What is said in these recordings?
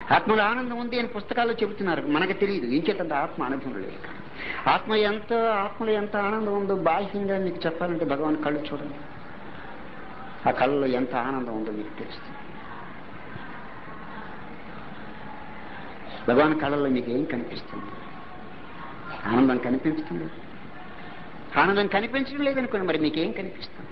ఆత్మలో ఆనందం ఉంది అని పుస్తకాల్లో చెబుతున్నారు మనకు తెలియదు ఏం చేతంటే ఆత్మ అనుభవం లేదు ఆత్మ ఎంత ఆత్మలో ఎంత ఆనందం ఉందో బాహ్యంగా మీకు చెప్పాలంటే భగవాన్ కళ్ళు చూడండి ఆ కళ్ళలో ఎంత ఆనందం ఉందో మీకు తెలుస్తుంది భగవాన్ కళ్ళలో మీకు ఏం కనిపిస్తుంది ఆనందం కనిపిస్తుంది ఆనందం కనిపించడం లేదనుకోండి మరి మీకేం కనిపిస్తుంది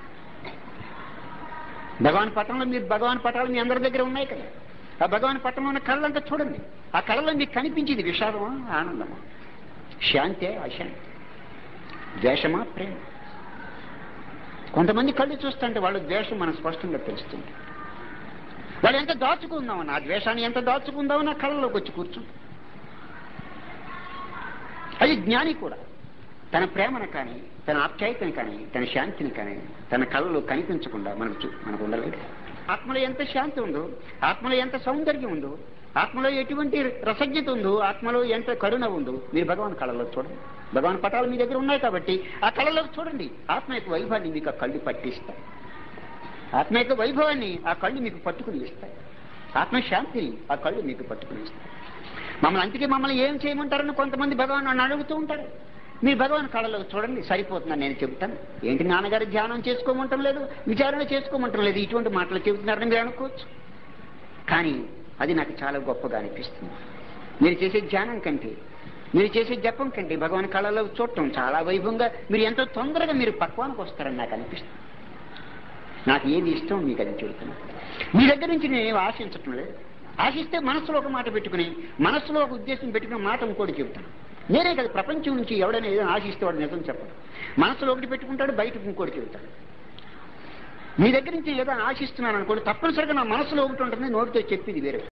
భగవాన్ పట్టణంలో మీరు భగవాన్ పటాలు మీ అందరి దగ్గర ఉన్నాయి కదా ఆ భగవాన్ పట్టణంలో ఉన్న కళ్ళంతా చూడండి ఆ కళ్ళలో మీకు కనిపించింది విషాదమా ఆనందమా శాంతే అశాంతి ద్వేషమా ప్రేమ కొంతమంది కళ్ళు చూస్తుంటే వాళ్ళ ద్వేషం మనం స్పష్టంగా తెలుస్తుంది వాళ్ళు ఎంత దాచుకుందామని ఆ ద్వేషాన్ని ఎంత దాచుకుందామని ఆ కళ్ళలోకి వచ్చి కూర్చుంది అది జ్ఞాని కూడా తన ప్రేమను కానీ తన ఆప్యాయతను కానీ తన శాంతిని కానీ తన కళ్ళలో కనిపించకుండా మనకు చూ- మనకు ఉండలేదు ఆత్మలో ఎంత శాంతి ఉందో ఆత్మలో ఎంత సౌందర్యం ఉందో ఆత్మలో ఎటువంటి రసజ్ఞత ఉందో ఆత్మలో ఎంత కరుణ ఉందో మీరు భగవాన్ కళలో చూడండి భగవాన్ పటాలు మీ దగ్గర ఉన్నాయి కాబట్టి ఆ కళలోకి చూడండి ఆత్మ యొక్క వైభవాన్ని మీకు ఆ కళ్ళు పట్టిస్తాయి ఆత్మ యొక్క వైభవాన్ని ఆ కళ్ళు మీకు పట్టుకుని ఇస్తాయి ఆత్మ శాంతిని ఆ కళ్ళు మీకు పట్టుకుని ఇస్తాయి మమ్మల్ని అందుకే మమ్మల్ని ఏం చేయమంటారని కొంతమంది భగవాన్ నన్ను అడుగుతూ ఉంటారు మీరు భగవాన్ కళలో చూడండి సరిపోతుందని నేను చెబుతాను ఏంటి నాన్నగారు ధ్యానం చేసుకోమంటం లేదు విచారణ చేసుకోమంటం లేదు ఇటువంటి మాటలు చెబుతున్నారని మీరు అనుకోవచ్చు కానీ అది నాకు చాలా గొప్పగా అనిపిస్తుంది మీరు చేసే ధ్యానం కంటే మీరు చేసే జపం కంటే భగవాన్ కళలో చూడటం చాలా వైభవంగా మీరు ఎంతో తొందరగా మీరు పక్వానికి వస్తారని నాకు అనిపిస్తుంది నాకు ఏది ఇష్టం మీకు అది చెబుతున్నాను మీ దగ్గర నుంచి నేనేం ఆశించటం లేదు ఆశిస్తే మనసులో ఒక మాట పెట్టుకుని మనసులో ఒక ఉద్దేశం పెట్టుకుని మాట ఇంకోటి చెబుతాను నేనే కదా ప్రపంచం నుంచి ఎవడైనా ఏదైనా ఆశిస్తే వాడు నిజం చెప్పడు మనసులో ఒకటి పెట్టుకుంటాడు బయటకు ఇంకోటి చెబుతాడు మీ దగ్గర నుంచి ఏదో ఆశిస్తున్నాను అనుకోండి తప్పనిసరిగా నా మనసులో ఒకటి ఉంటుంది నోటితో చెప్పింది వేరే